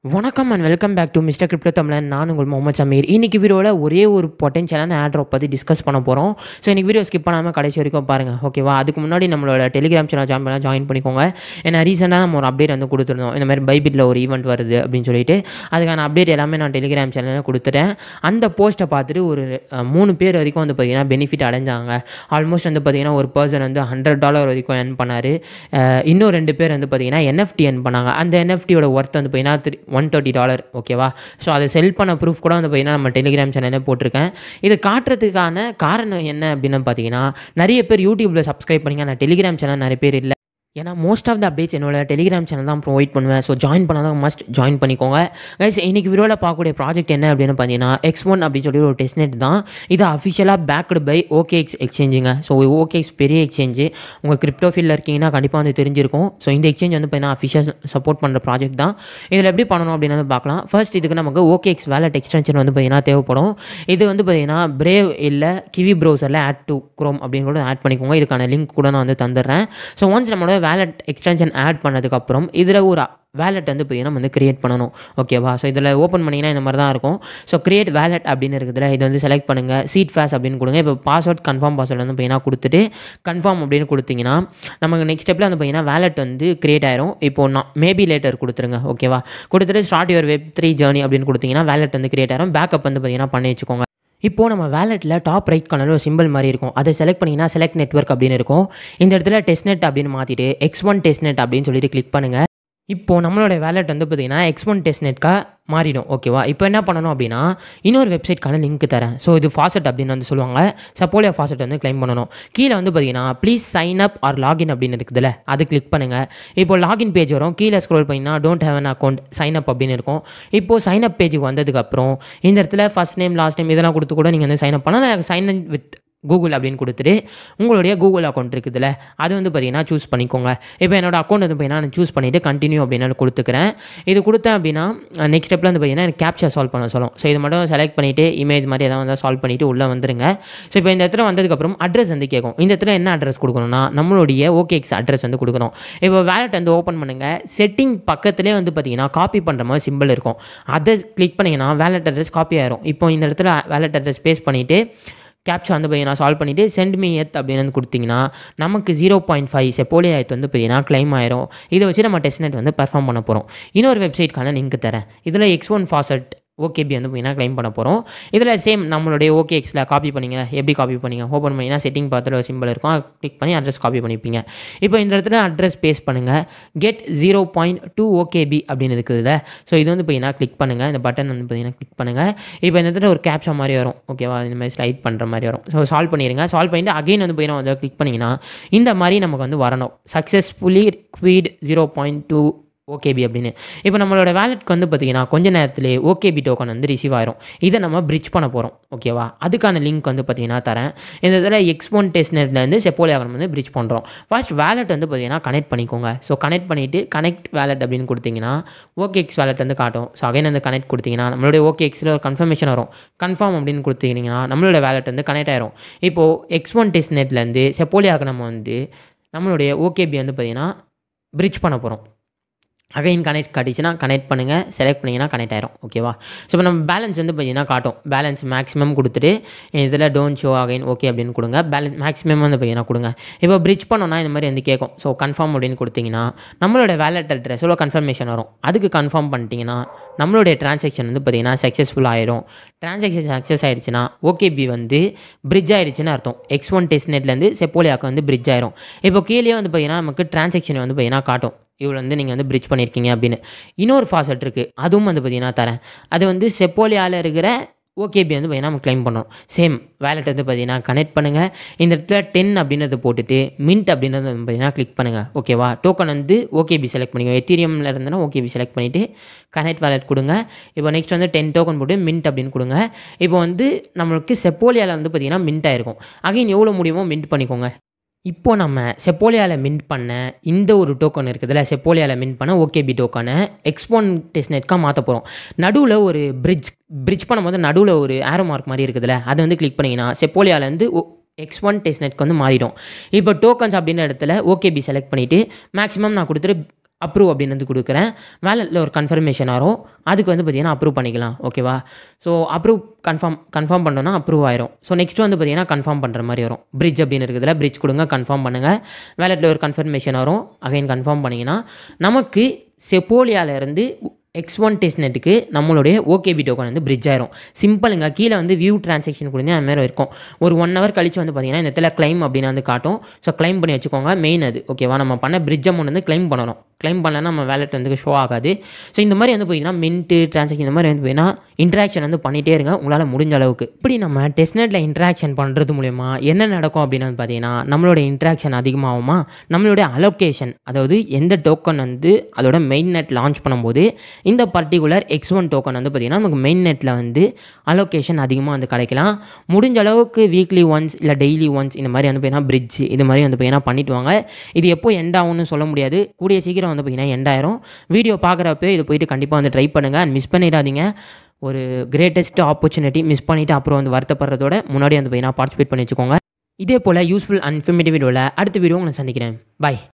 வணக்கம் and welcome back to mister crypto Tamilan நான் உங்கள் முகமது சமீர் இன்னைக்கு வீடியோவில் ஒரே ஒரு பொட்டன்ஷியலான ஆட் ட்ராப் பற்றி டிஸ்கஸ் பண்ண போகிறோம் ஸோ இன்னைக்கு வீடியோ ஸ்கிப் பண்ணாமல் கடைசி வரைக்கும் பாருங்கள் ஓகேவா அதுக்கு முன்னாடி நம்மளோட டெலிகிராம் சேனல் ஜாயின் பண்ணால் ஜாயின் பண்ணிக்கோங்க ஏன்னா ரீசெண்டாக நம்ம ஒரு அப்டேட் வந்து கொடுத்துருந்தோம் இந்த மாதிரி பைபிட்டில் ஒரு ஈவெண்ட் வருது அப்படின்னு சொல்லிட்டு அதுக்கான அப்டேட் எல்லாமே நான் டெலிகிராம் சேனலில் கொடுத்துட்டேன் அந்த போஸ்ட்டை பார்த்துட்டு ஒரு அஹ், மூணு பேர் வரைக்கும் வந்து பார்த்திங்கன்னா பெனிஃபிட் அடைஞ்சாங்க ஆல்மோஸ்ட் வந்து பார்த்திங்கன்னா ஒரு பர்சன் வந்து ஹண்ட்ரட் டாலர் வரைக்கும் earn பண்ணார் இன்னும் ரெண்டு பேர் வந்து பார்த்திங்கன்னா என்எஃப்டி earn பண்ணாங்க அந்த என்எஃப்டியோட ஒர்த் வந்து பார்த்திங்கன்னா த்ரீ ஒன் தேர்ட்டி டாலர் ஓகேவா ஸோ அதை செல் பண்ண ப்ரூஃப் கூட வந்து பார்த்திங்கன்னா நம்ம டெலிகிராம் சேனலில் போட்டிருக்கேன் இது காட்டுறதுக்கான காரணம் என்ன அப்படின்னு பார்த்தீங்கன்னா நிறைய பேர் யூடியூப்பில் சப்ஸ்கிரைப் பண்ணிங்க நான் டெலிகிராம் சேனல் நிறைய பேர் இல்லை ஏன்னா மோஸ்ட் ஆஃப் த அப்டேட்ஸ் என்னோட டெலிகிராம் சேனல் தான் ப்ரொவைட் பண்ணுவேன் ஸோ ஜாயின் பண்ணாதான் மஸ்ட் ஜாயின் பண்ணிக்கோங்க கைஸ் இன்னைக்கு வீடியோவில் பார்க்கக்கூடிய ப்ராஜெக்ட் என்ன அப்படின்னு பார்த்தீங்கன்னா எக்ஸ் ஒன் அப்படின்னு சொல்லி ஒரு டெஸ்ட் நெட் தான் இது அஃபிஷியலாக பேக்டு பை ஓகே எக்ஸ் எக்ஸ்சேஞ்சுங்க ஸோ ஓகே எக்ஸ் பெரிய எக்ஸ்சேஞ்சு உங்கள் கிரிப்டோ ஃபீல்டில் இருக்கீங்கன்னா கண்டிப்பாக வந்து தெரிஞ்சிருக்கும் ஸோ இந்த எக்ஸ்சேஞ்ச் வந்து பார்த்தீங்கன்னா அஃபிஷியல் சப்போர்ட் பண்ணுற ப்ராஜெக்ட் தான் இதில் எப்படி பண்ணணும் அப்படின்னு வந்து பார்க்கலாம் ஃபர்ஸ்ட் இதுக்கு நமக்கு ஓகே எக்ஸ் வேலட் எக்ஸ்டென்ஷன் வந்து பார்த்தீங்கன்னா தேவைப்படும் இது வந்து பார்த்தீங்கன்னா பிரேவ் இல்லை கிவி ப்ரௌசரில் ஆட் டு க்ரோம் அப்படின்னு கூட ஆட் பண்ணிக்கோங்க இதுக்கான லிங்க் கூட நான் வந்து தந்துடுறேன் ஸோ ஒன்ஸ் நம்மளோட வேலட் எக்ஸ்டென்ஷன் ஆட் பண்ணதுக்கப்புறம் இதில் ஒரு வேலட் வந்து பார்த்தீங்கன்னா நம்ம வந்து கிரியேட் பண்ணணும் ஓகேவா ஸோ இதில் ஓப்பன் பண்ணிங்கன்னா இந்த மாதிரி தான் இருக்கும் ஸோ கிரியேட் வேலட் அப்படின்னு இருக்குதுல இது வந்து செலக்ட் பண்ணுங்கள் சீட் ஃபேஸ் அப்படின்னு கொடுங்க இப்போ பாஸ்வேர்ட் கன்ஃபார்ம் பாஸ்வேர்ட் வந்து பார்த்தீங்கன்னா கொடுத்துட்டு கன்ஃபார்ம் அப்படின்னு கொடுத்தீங்கன்னா நமக்கு நெக்ஸ்ட் ஸ்டெப்பில் வந்து பார்த்தீங்கன்னா வேலட் வந்து கிரியேட் ஆயிரும் இப்போ நான் மேபி லேட்டர் கொடுத்துருங்க ஓகேவா கொடுத்துட்டு start your web three journey அப்படின்னு கொடுத்தீங்கன்னா வேலட் வந்து கிரியேட் ஆயிரும் பேக்கப் வந்து பார்த்தீங்கன்னா பண்ணி வச்சுக்கோங்க இப்போ நம்ம வேலெட்டில் டாப் ரைட் கார்னரில் ஒரு சிம்பிள் மாதிரி இருக்கும் அதை செலக்ட் பண்ணிங்கன்னா செலக்ட் நெட்வொர்க் அப்படின்னு இருக்கும் இந்த இடத்துல டெஸ்ட் நெட் அப்படின்னு மாற்றிட்டு எக்ஸ் ஒன் டெஸ்ட் நெட் அப்படின்னு சொல்லிட்டு கிளிக் பண்ணுங்கள் இப்போ நம்மளோட வேலெட் வந்து பார்த்தீங்கன்னா எக்ஸ் ஒன் டெஸ்ட் நெட்கா மாறிடும் ஓகேவா இப்போ என்ன பண்ணணும் அப்படின்னா இன்னொரு வெப்சைட்க்கான லிங்க் தரேன் ஸோ இது ஃபாசட் அப்படின்னு வந்து சொல்லுவாங்க சப்போலியா ஃபாசட் வந்து க்ளைம் பண்ணணும் கீழே வந்து பார்த்தீங்கன்னா please sign up or login அப்படின்னு இருக்குதுல்ல அது கிளிக் பண்ணுங்கள் இப்போ லாகின் பேஜ் வரும் கீழே ஸ்க்ரோல் பண்ணிங்கன்னா don't have an account sign up அப்படின்னு இருக்கும் இப்போ சைன் அப் பேஜுக்கு வந்ததுக்கப்புறம் இந்த இடத்துல ஃபஸ்ட் நேம் லாஸ்ட் நேம் இதெல்லாம் கொடுத்து கூட நீங்கள் வந்து சைன் அப் பண்ணலாம் சைன் இன் வித் கூகுள் அப்படின்னு கொடுத்துட்டு உங்களுடைய கூகுள் அக்கௌண்ட் இருக்குதுல்ல அது வந்து பார்த்தீங்கன்னா சூஸ் பண்ணிக்கோங்க இப்போ என்னோட அக்கௌண்ட் வந்து பார்த்தீங்கன்னா நான் சூஸ் பண்ணிவிட்டு கண்டினியூ அப்படின்னு கொடுத்துக்கிறேன் இது கொடுத்தேன் அப்படின்னா நெக்ஸ்ட் ஸ்டெப்பில் வந்து பார்த்தீங்கன்னா எனக்கு கேப்சா சால்வ் பண்ண சொல்லும் ஸோ இது மட்டும் செலக்ட் பண்ணிவிட்டு இமேஜ் மாதிரி எதாவது வந்து சால்வ் பண்ணிவிட்டு உள்ளே வந்துருங்க ஸோ இப்போ இந்த இடத்துல வந்ததுக்கப்புறம் அட்ரஸ் வந்து கேட்கும் இந்த இடத்துல என்ன அட்ரஸ் கொடுக்கணும்னா நம்மளுடைய ஓகேஎக்ஸ் அட்ரஸ் வந்து கொடுக்கணும் இப்போ வேலட் வந்து ஓப்பன் பண்ணுங்கள் செட்டிங் பக்கத்துலேயே வந்து பார்த்தீங்கன்னா காப்பி பண்ணுற மாதிரி சிம்பிள் இருக்கும் அதை கிளிக் பண்ணிங்கன்னா வேலட் அட்ரஸ் காப்பி ஆயிரும் இப்போ இந்த இடத்துல வேலட் அட்ரஸ் பேஸ்ட் பண்ணிவிட்டு கேப்சா வந்து பார்த்தீங்கன்னா சால்வ் பண்ணிவிட்டு சென்ட் மீ எத் அப்படின்னு வந்து கொடுத்தீங்கன்னா நமக்கு ஜீரோ பாயிண்ட் ஃபைவ் செப்போலியா எத் வந்து பார்த்தீங்கன்னா க்ளைம் ஆயிரும் இதை வச்சு நம்ம டெஸ்ட் நெட் வந்து பர்ஃபார்ம் பண்ண போகிறோம் இன்னொரு வெப்சைட்க்கான லிங்க் தரேன் இதில் எக்ஸ் ஒன் ஃபாசட் ஓகேபி வந்து பார்த்தீங்கன்னா க்ளைம் பண்ண போகிறோம் இதில் சேம் நம்மளுடைய ஓகே எக்ஸில் காப்பி பண்ணிங்க எப்படி காப்பி பண்ணிங்க ஓப்பன் பண்ணிங்கன்னா செட்டிங் பார்த்துட்டு ஒரு சிம்பிள் இருக்கும் கிளிக் பண்ணி அட்ரஸ் காப்பி பண்ணிப்பீங்க இப்போ இந்த இடத்துல அட்ரஸ் பேஸ்ட் பண்ணுங்கள் get zero point two OKB அப்படின்னு இருக்குதுல்ல ஸோ இது வந்து பார்த்தீங்கன்னா கிளிக் பண்ணுங்கள் இந்த பட்டன் வந்து பார்த்தீங்கன்னா கிளிக் பண்ணுங்கள் இப்போ இந்த இடத்துல ஒரு கேப்சா மாதிரி வரும் ஓகேவா இந்த மாதிரி ஸ்லைட் பண்ணுற மாதிரி வரும் ஸோ சால்வ் பண்ணிடுங்க சால்வ் பண்ணிட்டு அகைன் வந்து பார்த்தீங்கன்னா வந்து கிளிக் பண்ணிங்கன்னா இந்த மாதிரி நமக்கு வந்து வரணும் successfully queued zero point two OKB அப்படின்னு இப்போ நம்மளோட வேலெட்க்கு வந்து பார்த்தீங்கன்னா கொஞ்ச நேரத்திலே ஓகேபி டோக்கன் வந்து ரிசீவ் ஆயிரும் இதை நம்ம பிரிட்ஜ் பண்ண போகிறோம் ஓகேவா அதுக்கான லிங்க் வந்து பார்த்தீங்கன்னா தரேன் இந்த இதில் எக்ஸ்போன் டெஸ்ட் நெட்லேருந்து செப்போலியாகனம் வந்து பிரிட்ஜ் பண்ணுறோம் ஃபர்ஸ்ட் வேலெட் வந்து பார்த்தீங்கன்னா கனெக்ட் பண்ணிக்கோங்க ஸோ கனெக்ட் பண்ணிவிட்டு கனெக்ட் வேலெட் அப்படின்னு கொடுத்தீங்கன்னா ஓகே எக்ஸ் வேலெட் வந்து காட்டும் ஸோ அகைன் வந்து கனெக்ட் கொடுத்தீங்கன்னா நம்மளுடைய ஓகே எக்ஸில் ஒரு கன்ஃபர்மேஷன் வரும் கன்ஃபார்ம் அப்படின்னு கொடுத்தீங்கன்னா நம்மளோட வேலெட் வந்து கனெக்ட் ஆயிரும் இப்போது எக்ஸ் ஒன் டெஸ்ட் நெட்லேருந்து செப்போலியாக நம்ம வந்து நம்மளுடைய ஓகேபி வந்து பார்த்தீங்கன்னா பிரிட்ஜ் பண்ண போகிறோம் அகைன் கனெக்ட் காட்டிச்சுன்னா கனெக்ட் பண்ணுங்கள் செலக்ட் பண்ணிங்கன்னா கனெக்ட் ஆயிரும் ஓகேவா ஸோ இப்போ நம்ம பேலன்ஸ் வந்து பார்த்தீங்கன்னா காட்டும் பேலன்ஸ் மேக்ஸிமம் கொடுத்துட்டு இதில் டோன்ட் ஷோ அகைன் ஓகே அப்படின்னு கொடுங்க பேலன்ஸ் மேக்ஸிமம் வந்து பார்த்தீங்கன்னா கொடுங்க இப்போ பிரிட்ஜ் பண்ணோன்னா இந்த மாதிரி வந்து கேட்கும் ஸோ கன்ஃபார்ம் அப்படின்னு கொடுத்தீங்கன்னா நம்மளோட வேலட் அட்ரஸோட கன்ஃபர்மேஷன் வரும் அதுக்கு கன்ஃபார்ம் பண்ணிட்டீங்கன்னா நம்மளுடைய டிரான்சாக்ஷன் வந்து பார்த்தீங்கன்னா சக்ஸஸ்ஃபுல் ஆயிரும் டிரான்சாக்ஷன் சக்ஸஸ் ஆயிடுச்சுன்னா ஓகேபி வந்து பிரிட்ஜ் ஆயிடுச்சுன்னு அர்த்தம் எக்ஸ் ஒன் டெஸ்ட் நெட்லேருந்து செப்போலியாக்கு வந்து பிரிட்ஜ் ஆயிரும் இப்போ கீழே வந்து பார்த்தீங்கன்னா நமக்கு டிரான்சாக்ஷன் வந்து பார்த்தீங்கன்னா காட்டும் இவ்வளோ வந்து நீங்கள் வந்து பிரிட்ஜ் பண்ணியிருக்கீங்க அப்படின்னு இன்னொரு ஃபாசட் இருக்குது அதுவும் வந்து பார்த்தீங்கன்னா தரேன் அது வந்து செப்போலியாவில் இருக்கிற ஓகேபி வந்து பார்த்தீங்கன்னா நம்ம க்ளைம் பண்ணணும் சேம் வேலெட் வந்து பார்த்தீங்கன்னா கனெக்ட் பண்ணுங்கள் இந்த இடத்துல டென் அப்படின்றத போட்டுட்டு மின்ட் அப்படின்றத வந்து பார்த்தீங்கன்னா கிளிக் பண்ணுங்கள் ஓகேவா டோக்கன் வந்து ஓகேபி செலக்ட் பண்ணிக்கோங்க எத்தீரியமில் இருந்தனா ஓகேபி செலக்ட் பண்ணிவிட்டு கனெக்ட் வேலெட் கொடுங்க இப்போ நெக்ஸ்ட் வந்து டென் டோக்கன் போட்டு மின்ட் அப்படின்னு கொடுங்க இப்போ வந்து நம்மளுக்கு செப்போலியாவில் வந்து பார்த்தீங்கன்னா மின்ட் ஆயிருக்கும் அகைன் எவ்வளோ முடியுமோ மின்ட் பண்ணிக்கோங்க இப்போ நம்ம செப்போலியாவில் மின்ட் பண்ண இந்த ஒரு டோக்கன் இருக்குதுல்ல செப்போலியாவில் மின்ட் பண்ண ஓகேபி டோக்கனை எக்ஸ்போன் டெஸ்ட் நெட்காக மாற்ற போகிறோம் நடுவில் ஒரு பிரிட்ஜ் பிரிட்ஜ் பண்ணும்போது நடுவில் ஒரு ஆரோ மார்க் மாதிரி இருக்குதுல்ல அதை வந்து கிளிக் பண்ணிங்கன்னா செப்போலியாவிலேருந்து எக்ஸ் ஒன் டெஸ்ட் நெட்க்கு வந்து மாறிடும் இப்போ டோக்கன்ஸ் அப்படின்ற இடத்துல ஓகேபி செலக்ட் பண்ணிவிட்டு மேக்ஸிமம் நான் கொடுத்துட்டு அப்ரூவ் அப்படின்னு வந்து கொடுக்குறேன் வேலெட்டில் ஒரு கன்ஃபர்மேஷன் வரும் அதுக்கு வந்து பார்த்தீங்கன்னா அப்ரூவ் பண்ணிக்கலாம் ஓகேவா ஸோ அப்ரூவ் கன்ஃபார்ம் கன்ஃபார்ம் பண்ணோன்னா அப்ரூவ் ஆயிரும் ஸோ நெக்ஸ்ட் வந்து பார்த்தீங்கன்னா கன்ஃபார்ம் பண்ணுற மாதிரி வரும் பிரிட்ஜ் அப்படின்னு இருக்குதுல பிரிட்ஜ் கொடுங்க கன்ஃபார்ம் பண்ணுங்கள் வேலெட்டில் ஒரு கன்ஃபர்மேஷன் வரும் அகைன் கன்ஃபார்ம் பண்ணிங்கன்னா நமக்கு செப்போலியாவிலேருந்து எக்ஸ் ஒன் டெஸ்ட் நெட்டுக்கு நம்மளுடைய ஓகேபி டோக்கன் வந்து பிரிட்ஜ் ஆயிரும் சிம்பிளுங்க கீழே வந்து வியூ டிரான்சாக்ஷன் கொடுங்க அது மாதிரி இருக்கும் ஒரு ஒன் ஹவர் கழிச்சு வந்து பார்த்தீங்கன்னா இந்த இடத்துல கிளைம் அப்படின்னு வந்து காட்டும் ஸோ கிளைம் பண்ணி வச்சுக்கோங்க மெயின் அது ஓகேவா நம்ம பண்ண பிரிட்ஜ் அமௌண்ட் வந்து கிளைம் பண்ணணும் கிளைம் பண்ணலன்னா நம்ம வேலெட் வந்து ஷோ ஆகாது ஸோ இந்த மாதிரி வந்து பார்த்தீங்கன்னா மின்ட்டு டிரான்சாக்ஷன் இந்த மாதிரி வந்து பார்த்தீங்கன்னா இன்ட்ராக்ஷன் வந்து பண்ணிகிட்டே இருங்க உங்களால் முடிஞ்ச அளவுக்கு இப்படி நம்ம டெஸ்ட் நெட்டில் இன்ட்ராக்ஷன் பண்ணுறது மூலயமா என்ன நடக்கும் அப்படின்னு வந்து பார்த்தீங்கன்னா நம்மளோட இன்ட்ராக்ஷன் அதிகமாகுமா நம்மளுடைய அலோகேஷன் அதாவது எந்த டோக்கன் வந்து அதோட மெயின் நெட் லான்ச் பண்ணும்போது இந்த பர்டிகுலர் எக்ஸ் ஒன் டோக்கன் வந்து பார்த்திங்கன்னா நமக்கு மெயின் நெட்டில் வந்து அலோகேஷன் அதிகமாக வந்து கிடைக்கலாம் முடிஞ்ச அளவுக்கு வீக்லி ஒன்ஸ் இல்லை டெய்லி ஒன்ஸ் இந்த மாதிரி வந்து பார்த்தீங்கன்னா பிரிட்ஜ் இது மாதிரி வந்து பார்த்தீங்கன்னா பண்ணிட்டு வாங்க இது எப்போ எண்ட் ஆகும்னு சொல்ல முடியாது கூடிய சீக்கிரம் வந்து பார்த்தீங்கன்னா எண்ட் ஆயிரும் வீடியோ பார்க்குறப்ப இது போயிட்டு கண்டிப்பாக வந்து ட்ரை பண்ணுங்கள் அண்ட் மிஸ் பண்ணிடாதீங்க ஒரு கிரேட்டஸ்ட் ஆப்பர்ச்சுனிட்டி மிஸ் பண்ணிவிட்டு அப்புறம் வந்து வருத்தப்படுறதோட முன்னாடி வந்து பார்த்தீங்கன்னா பார்ட்டிசிபேட் பண்ணி வச்சுக்கோங்க இதே போல் யூஸ்ஃபுல் அண்ட் இன்ஃபர்மேட்டிவ் வீடியோவில் அடுத்த வீடியோ உங்களை சந்திக்கிறேன் பாய்